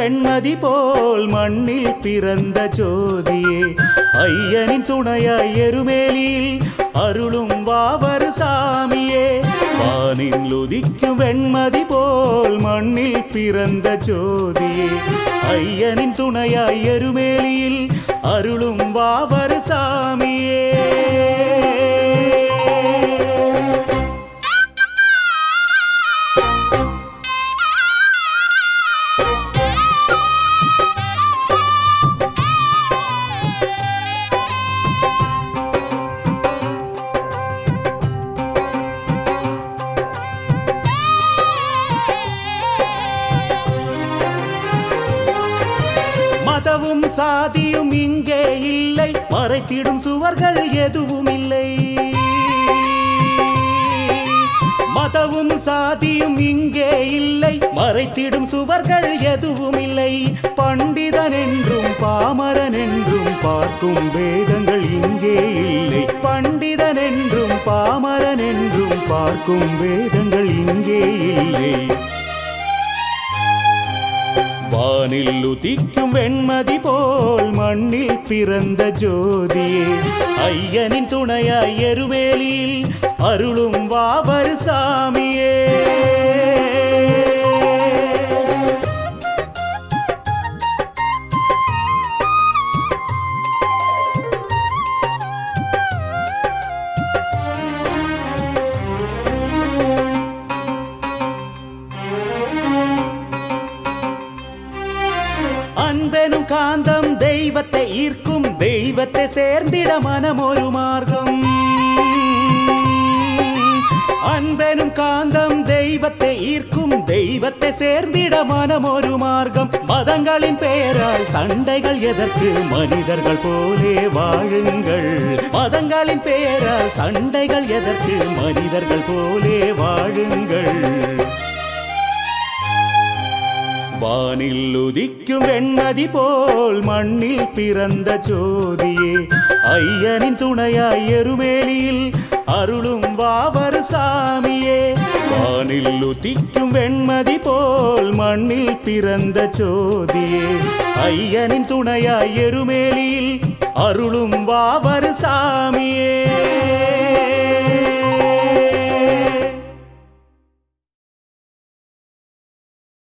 வெண்மதி போல் மண்ணில் பிறந்த ஜோதியே ஐயனின் துணையாய் எருமேலியில் அருளும் வாவரு சாமியே வானில் உதிக்கும் வெண்மதி போல் மண்ணில் பிறந்த ஜோதியே ஐயனின் துணையாய் எருமேலியில் அருளும் வாவரு சாமியே மதமும் சாதியும் இங்கே இல்லை மறைத்திடும் சுவர்கள் எதுவும் இல்லை மதமும் சாதியும் இங்கே இல்லை மறைத்திடும் சுவர்கள் எதுவும் இல்லை பண்டிதன் என்றும் பாமரன் என்றும் பார்க்கும் வேதங்கள் இங்கே இல்லை பண்டிதன் என்றும் பாமரன் என்றும் பார்க்கும் வேதங்கள் இங்கே இல்லை வானில் உதிக்கும் வெண்மதி போல் மண்ணில் பிறந்த ஜோதியே ஐயனின் துணையாய் எருவேலியில் அருளும் வாவரு சாமியே அன்பெனும் காந்தம் தெய்வத்தை ஈர்க்கும் தெய்வத்தை சேர்ந்திட மனம் ஒரு மார்க்கம் அன்பெனும் காந்தம் தெய்வத்தை ஈர்க்கும் தெய்வத்தை சேர்ந்திட மனம் ஒரு மார்க்கம் மதங்களின் பெயரால் சண்டைகள் எதற்கு மனிதர்கள் போலே வாழுங்கள் மதங்களின் பெயரால் சண்டைகள் எதற்கு மனிதர்கள் போலே வாழுங்கள் வானில் உதிக்கும் வெண்மதி போல் மண்ணில் பிறந்த ஜோதியே ஐயனின் துணையாய் எருமேலியில் அருளும் வாவரு சாமியே வானில் உதிக்கும் வெண்மதி போல் மண்ணில் பிறந்த ஜோதியே ஐயனின் துணையாய் எருமேலியில் அருளும் வாவரு சாமியே